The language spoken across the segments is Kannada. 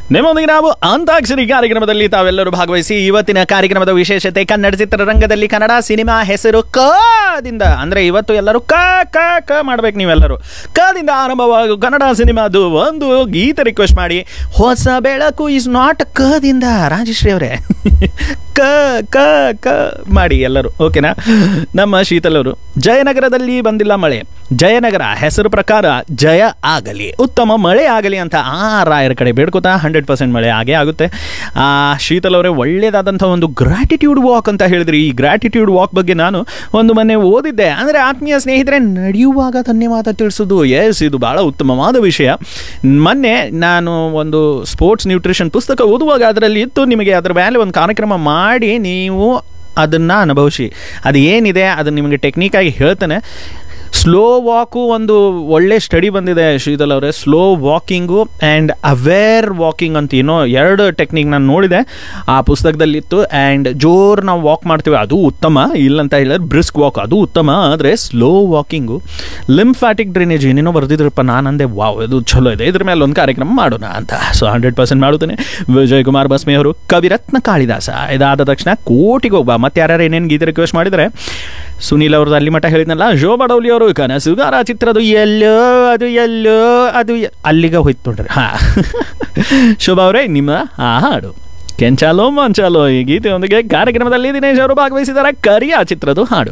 ನಿಮ್ಮೊಂದಿಗೆ ನಾವು ಅಂತಾಕ್ಷರಿ ಕಾರ್ಯಕ್ರಮದಲ್ಲಿ ತಾವೆಲ್ಲರೂ ಭಾಗವಹಿಸಿ ಇವತ್ತಿನ ಕಾರ್ಯಕ್ರಮದ ವಿಶೇಷತೆ ಕನ್ನಡ ಚಿತ್ರರಂಗದಲ್ಲಿ ಕನ್ನಡ ಸಿನಿಮಾ ಹೆಸರು ಕದಿಂದ ಅಂದ್ರೆ ಇವತ್ತು ಎಲ್ಲರೂ ಕ ಕ ಕ ಮಾಡ್ಬೇಕು ನೀವೆಲ್ಲರೂ ಕದಿಂದ ಆರಂಭವಾಗು ಕನ್ನಡ ಸಿನಿಮಾದು ಒಂದು ಗೀತೆ ರಿಕ್ವೆಸ್ಟ್ ಮಾಡಿ ಹೊಸ ಬೆಳಕು ಇಸ್ ನಾಟ್ ಕದಿಂದ ರಾಜಶ್ರೀ ಅವರೇ ಕ ಕ ಕ ಮಾಡಿ ಎಲ್ಲರೂ ಓಕೆನಾ ನಮ್ಮ ಶೀತಲವರು ಜಯನಗರದಲ್ಲಿ ಬಂದಿಲ್ಲ ಮಳೆ ಜಯನಗರ ಹೆಸರು ಪ್ರಕಾರ ಜಯ ಆಗಲಿ ಉತ್ತಮ ಮಳೆ ಆಗಲಿ ಅಂತ ಆ ರಾಯರ ಕಡೆ ಬೇಡ್ಕೋತಾ ಹಂಡ್ರೆಡ್ ಪರ್ಸೆಂಟ್ ಮಳೆ ಆಗೇ ಆಗುತ್ತೆ ಆ ಶೀತಲ್ ಅವರೇ ಒಳ್ಳೆಯದಾದಂಥ ಒಂದು ಗ್ರಾಟಿಟ್ಯೂಡ್ ವಾಕ್ ಅಂತ ಹೇಳಿದ್ರಿ ಈ ಗ್ರಾಟಿಟ್ಯೂಡ್ ವಾಕ್ ಬಗ್ಗೆ ನಾನು ಒಂದು ಮೊನ್ನೆ ಓದಿದ್ದೆ ಅಂದರೆ ಆತ್ಮೀಯ ಸ್ನೇಹಿತರೆ ನಡೆಯುವಾಗ ಧನ್ಯವಾದ ತಿಳಿಸೋದು ಎಸ್ ಇದು ಭಾಳ ಉತ್ತಮವಾದ ವಿಷಯ ಮೊನ್ನೆ ನಾನು ಒಂದು ಸ್ಪೋರ್ಟ್ಸ್ ನ್ಯೂಟ್ರಿಷನ್ ಪುಸ್ತಕ ಓದುವಾಗ ಅದರಲ್ಲಿ ಇತ್ತು ನಿಮಗೆ ಅದರ ಮೇಲೆ ಒಂದು ಕಾರ್ಯಕ್ರಮ ಮಾಡಿ ನೀವು ಅದನ್ನು ಅನುಭವಿಸಿ ಅದು ಏನಿದೆ ಅದನ್ನು ನಿಮಗೆ ಟೆಕ್ನಿಕಾಗಿ ಹೇಳ್ತಾನೆ ಸ್ಲೋ ವಾಕು ಒಂದು ಒಳ್ಳೆ ಸ್ಟಡಿ ಬಂದಿದೆ ಶ್ರೀಧಲ್ ಅವರೇ slow walking and aware walking ಅಂತ ಏನೋ ಎರಡು ಟೆಕ್ನಿಕ್ ನಾನು ನೋಡಿದೆ ಆ ಪುಸ್ತಕದಲ್ಲಿತ್ತು ಆ್ಯಂಡ್ ಜೋರು ನಾವು ವಾಕ್ ಮಾಡ್ತೀವಿ ಅದು ಉತ್ತಮ ಇಲ್ಲಂತ ಹೇಳಿದ್ರೆ ಬ್ರಿಸ್ಕ್ ವಾಕ್ ಅದು ಉತ್ತಮ ಆದರೆ ಸ್ಲೋ ವಾಕಿಂಗು ಲಿಂಫ್ಯಾಟಿಕ್ ಡ್ರೈನೇಜ್ ಏನೇನೋ ಬರ್ದಿದ್ರಪ್ಪ ನಾನು ಅಂದೆ ವಾವ್ ಇದು ಚಲೋ ಇದೆ ಇದ್ರ ಮೇಲೆ ಒಂದು ಕಾರ್ಯಕ್ರಮ ಮಾಡೋಣ ಅಂತ ಸೊ ಹಂಡ್ರೆಡ್ ಪರ್ಸೆಂಟ್ ಮಾಡುತ್ತೇನೆ ವಿಜಯ್ ಕುಮಾರ್ ಬಸ್ಮಿ ಅವರು ಕವಿರತ್ನ ಕಾಳಿದಾಸ ಇದಾದ ತಕ್ಷಣ ಕೋಟಿಗೆ ಹೋಗ್ಬಾ ಮತ್ತೆ ಯಾರ್ಯಾರು ಏನೇನು ಗೀತೆ ರಿಕ್ವೆಸ್ಟ್ ಮಾಡಿದರೆ ಸುನೀಲ್ ಅವ್ರದ್ದು ಅಲ್ಲಿ ಮಟ್ಟ ಹೇಳಿದ್ನಲ್ಲ ಶೋ ಬಡೌಲಿ ಅವರು ಕನಸುಗಾರ ಚಿತ್ರದು ಎಲ್ಲೋ ಅದು ಎಲ್ಲೋ ಅದು ಎ- ಅಲ್ಲಿಗೆ ಹೋಯ್ತು ನೋಡ್ರಿ ಹಾ ಶೋಭಾ ಅವರೇ ನಿಮ್ಮ ಆ ಹಾಡು ಕೆಂಚಾಲೋ ಮಂಚಾಲೋ ಈ ಗೀತೆಯೊಂದಿಗೆ ಕಾರ್ಯಕ್ರಮದಲ್ಲಿ ದಿನೇಶ್ ಅವರು ಭಾಗವಹಿಸಿದ್ದಾರೆ ಕರಿಯ ಚಿತ್ರದ ಹಾಡು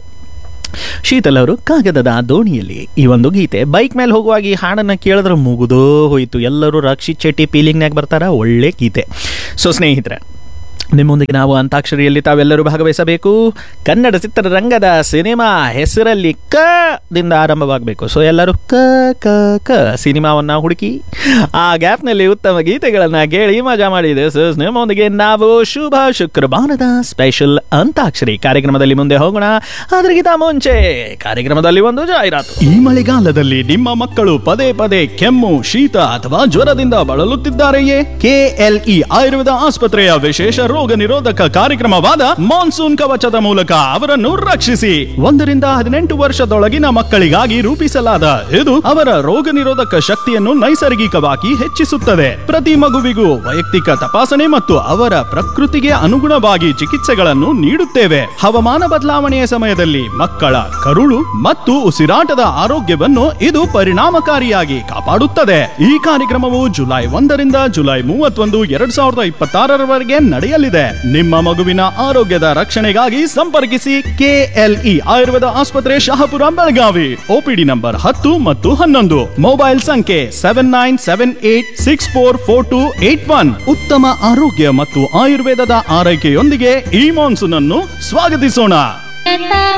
ಶೀತಲ್ ಅವರು ಕಾಗದದ ದೋಣಿಯಲ್ಲಿ ಈ ಒಂದು ಗೀತೆ ಬೈಕ್ ಮೇಲೆ ಹೋಗುವಾಗ ಈ ಹಾಡನ್ನು ಕೇಳಿದ್ರೆ ಮುಗಿದೋ ಹೋಯಿತು ಎಲ್ಲರೂ ರಕ್ಷಿತ್ ಶೆಟ್ಟಿ ಫೀಲಿಂಗ್ನಾಗ ಬರ್ತಾರ ಒಳ್ಳೆ ಗೀತೆ ಸೊ ಸ್ನೇಹಿತರೆ ನಿಮ್ಮೊಂದಿಗೆ ನಾವು ಅಂತಾಕ್ಷರಿಯಲ್ಲಿ ತಾವೆಲ್ಲರೂ ಭಾಗವಹಿಸಬೇಕು ಕನ್ನಡ ಚಿತ್ರರಂಗದ ಸಿನಿಮಾ ಹೆಸರಲ್ಲಿ ಕ ದಿಂದ ಆರಂಭವಾಗಬೇಕು ಸೊ ಎಲ್ಲರೂ ಕ ಕ ಕ ಸಿನಿಮಾವನ್ನು ಹುಡುಕಿ ಆ ಗ್ಯಾಪ್ನಲ್ಲಿ ಉತ್ತಮ ಗೀತೆಗಳನ್ನು ಕೇಳಿ ಮಜಾ ಮಾಡಿದೆ ಸೊ ನಿಮ್ಮೊಂದಿಗೆ ನಾವು ಶುಭ ಶುಕ್ರವಾರದ ಸ್ಪೆಷಲ್ ಅಂತಾಕ್ಷರಿ ಕಾರ್ಯಕ್ರಮದಲ್ಲಿ ಮುಂದೆ ಹೋಗೋಣ ಅದರಿಗಿಂತ ಮುಂಚೆ ಕಾರ್ಯಕ್ರಮದಲ್ಲಿ ಒಂದು ಜಾಹೀರಾತು ಈ ಮಳೆಗಾಲದಲ್ಲಿ ನಿಮ್ಮ ಮಕ್ಕಳು ಪದೇ ಪದೇ ಕೆಮ್ಮು ಶೀತ ಅಥವಾ ಜ್ವರದಿಂದ ಬಳಲುತ್ತಿದ್ದಾರೆಯೇ ಕೆಎಲ್ಇ ಆಯುರ್ವೇದ ಆಸ್ಪತ್ರೆಯ ವಿಶೇಷ ರೋಗ ನಿರೋಧಕ ಕಾರ್ಯಕ್ರಮವಾದ ಮಾನ್ಸೂನ್ ಕವಚದ ಮೂಲಕ ಅವರನ್ನು ರಕ್ಷಿಸಿ ಒಂದರಿಂದ ಹದಿನೆಂಟು ವರ್ಷದೊಳಗಿನ ಮಕ್ಕಳಿಗಾಗಿ ರೂಪಿಸಲಾದ ಇದು ಅವರ ರೋಗ ನಿರೋಧಕ ಶಕ್ತಿಯನ್ನು ನೈಸರ್ಗಿಕವಾಗಿ ಹೆಚ್ಚಿಸುತ್ತದೆ ಪ್ರತಿ ಮಗುವಿಗೂ ವೈಯಕ್ತಿಕ ತಪಾಸಣೆ ಮತ್ತು ಅವರ ಪ್ರಕೃತಿಗೆ ಅನುಗುಣವಾಗಿ ಚಿಕಿತ್ಸೆಗಳನ್ನು ನೀಡುತ್ತೇವೆ ಹವಾಮಾನ ಬದಲಾವಣೆಯ ಸಮಯದಲ್ಲಿ ಮಕ್ಕಳ ಕರುಳು ಮತ್ತು ಉಸಿರಾಟದ ಆರೋಗ್ಯವನ್ನು ಇದು ಪರಿಣಾಮಕಾರಿಯಾಗಿ ಕಾಪಾಡುತ್ತದೆ ಈ ಕಾರ್ಯಕ್ರಮವು ಜುಲೈ ಒಂದರಿಂದ ಜುಲೈ ಮೂವತ್ತೊಂದು ಎರಡ್ ಸಾವಿರದ ಇಪ್ಪತ್ತಾರರವರೆಗೆ ನಡೆಯಲಿದೆ ನಿಮ್ಮ ಮಗುವಿನ ಆರೋಗ್ಯದ ರಕ್ಷಣೆಗಾಗಿ ಸಂಪರ್ಕಿಸಿ ಕೆಎಲ್ಇ ಆಯುರ್ವೇದ ಆಸ್ಪತ್ರೆ ಶಹಾಪುರ ಬೆಳಗಾವಿ ಒಪಿಡಿ ನಂಬರ್ ಹತ್ತು ಮತ್ತು ಹನ್ನೊಂದು ಮೊಬೈಲ್ ಸಂಖ್ಯೆ seven nine seven eight six four four two eight one ಉತ್ತಮ ಆರೋಗ್ಯ ಮತ್ತು ಆಯುರ್ವೇದದ ಆರೈಕೆಯೊಂದಿಗೆ ಈ ಮಾನ್ಸೂನ್ ಅನ್ನು ಸ್ವಾಗತಿಸೋಣ